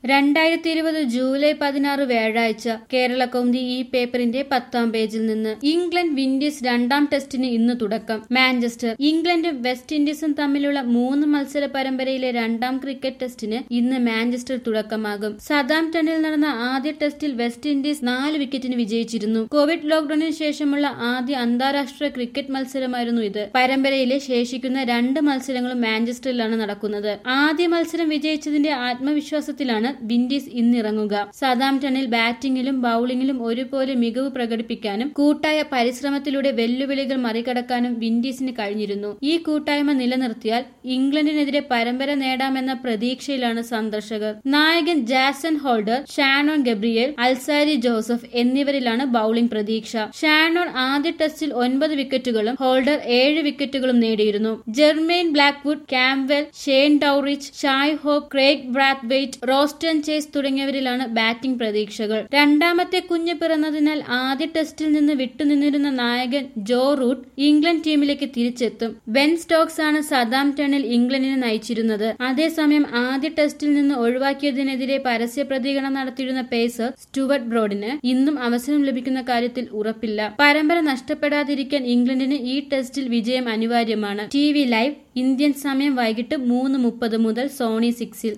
രണ്ടായിരത്തി ഇരുപത് ജൂലൈ പതിനാറ് വ്യാഴാഴ്ച കേരള കൗമുദി ഈ പേപ്പറിന്റെ പത്താം പേജിൽ നിന്ന് ഇംഗ്ലണ്ട് വിൻഡീസ് രണ്ടാം ടെസ്റ്റിന് ഇന്ന് തുടക്കം മാഞ്ചസ്റ്റർ ഇംഗ്ലണ്ടും വെസ്റ്റ് ഇൻഡീസും തമ്മിലുള്ള മൂന്ന് മത്സര പരമ്പരയിലെ രണ്ടാം ക്രിക്കറ്റ് ടെസ്റ്റിന് ഇന്ന് മാഞ്ചസ്റ്റർ തുടക്കമാകും സതാംപ്ടണിൽ നടന്ന ആദ്യ ടെസ്റ്റിൽ വെസ്റ്റ് ഇൻഡീസ് നാല് വിക്കറ്റിന് വിജയിച്ചിരുന്നു കോവിഡ് ലോക്ഡൌണിന് ശേഷമുള്ള ആദ്യ അന്താരാഷ്ട്ര ക്രിക്കറ്റ് മത്സരമായിരുന്നു ഇത് പരമ്പരയിലെ ശേഷിക്കുന്ന രണ്ട് മത്സരങ്ങളും മാഞ്ചസ്റ്ററിലാണ് നടക്കുന്നത് ആദ്യ മത്സരം വിജയിച്ചതിന്റെ ആത്മവിശ്വാസത്തിലാണ് വിൻഡീസ് ഇന്നിറങ്ങുക സതാംപ്ടണിൽ ബാറ്റിംഗിലും ബൌളിംഗിലും ഒരുപോലെ മികവ് പ്രകടിപ്പിക്കാനും കൂട്ടായ പരിശ്രമത്തിലൂടെ വെല്ലുവിളികൾ മറികടക്കാനും വിൻഡീസിന് കഴിഞ്ഞിരുന്നു ഈ കൂട്ടായ്മ നിലനിർത്തിയാൽ ഇംഗ്ലണ്ടിനെതിരെ പരമ്പര നേടാമെന്ന പ്രതീക്ഷയിലാണ് സന്ദർശകർ നായകൻ Jason Holder Shannon Gabriel Alzarri Joseph എന്നിവരിലാണ് ബൌളിംഗ് പ്രതീക്ഷ ഷാനോൺ ആദ്യ ടെസ്റ്റിൽ ഒൻപത് വിക്കറ്റുകളും ഹോൾഡർ ഏഴ് വിക്കറ്റുകളും നേടിയിരുന്നു Jermaine Blackwood Campbell Shane Dowrich Shai Hope Kraigg Brathwaite Roston Chase തുടങ്ങിയവരിലാണ് ബാറ്റിംഗ് പ്രതീക്ഷകൾ രണ്ടാമത്തെ കുഞ്ഞ് പിറന്നതിനാൽ ആദ്യ ടെസ്റ്റിൽ നിന്ന് വിട്ടുനിന്നിരുന്ന നായകൻ ജോ റൂട്ട് ഇംഗ്ലണ്ട് ടീമിലേക്ക് തിരിച്ചെത്തും ബെൻ സ്റ്റോക്സ് ആണ് സതാംപ്ടണിൽ ഇംഗ്ലണ്ടിനെ നയിച്ചിരുന്നത് അതേസമയം ആദ്യ ടെസ്റ്റിൽ നിന്ന് ഒഴിവാക്കിയതിനെതിരെ പരസ്യ പ്രതികരണം നടത്തിയിരുന്ന പേസർ സ്റ്റുവർട്ട് ബ്രോഡിന് ഇന്നും അവസരം ലഭിക്കുന്ന കാര്യത്തിൽ ഉറപ്പില്ല പരമ്പര നഷ്ടപ്പെടാതിരിക്കാൻ ഇംഗ്ലണ്ടിന് ഈ ടെസ്റ്റിൽ വിജയം അനിവാര്യമാണ് ടി വി ലൈവ് ഇന്ത്യൻ സമയം വൈകിട്ട് മൂന്ന് മുപ്പത് മുതൽ സോണി സിക്സിൽ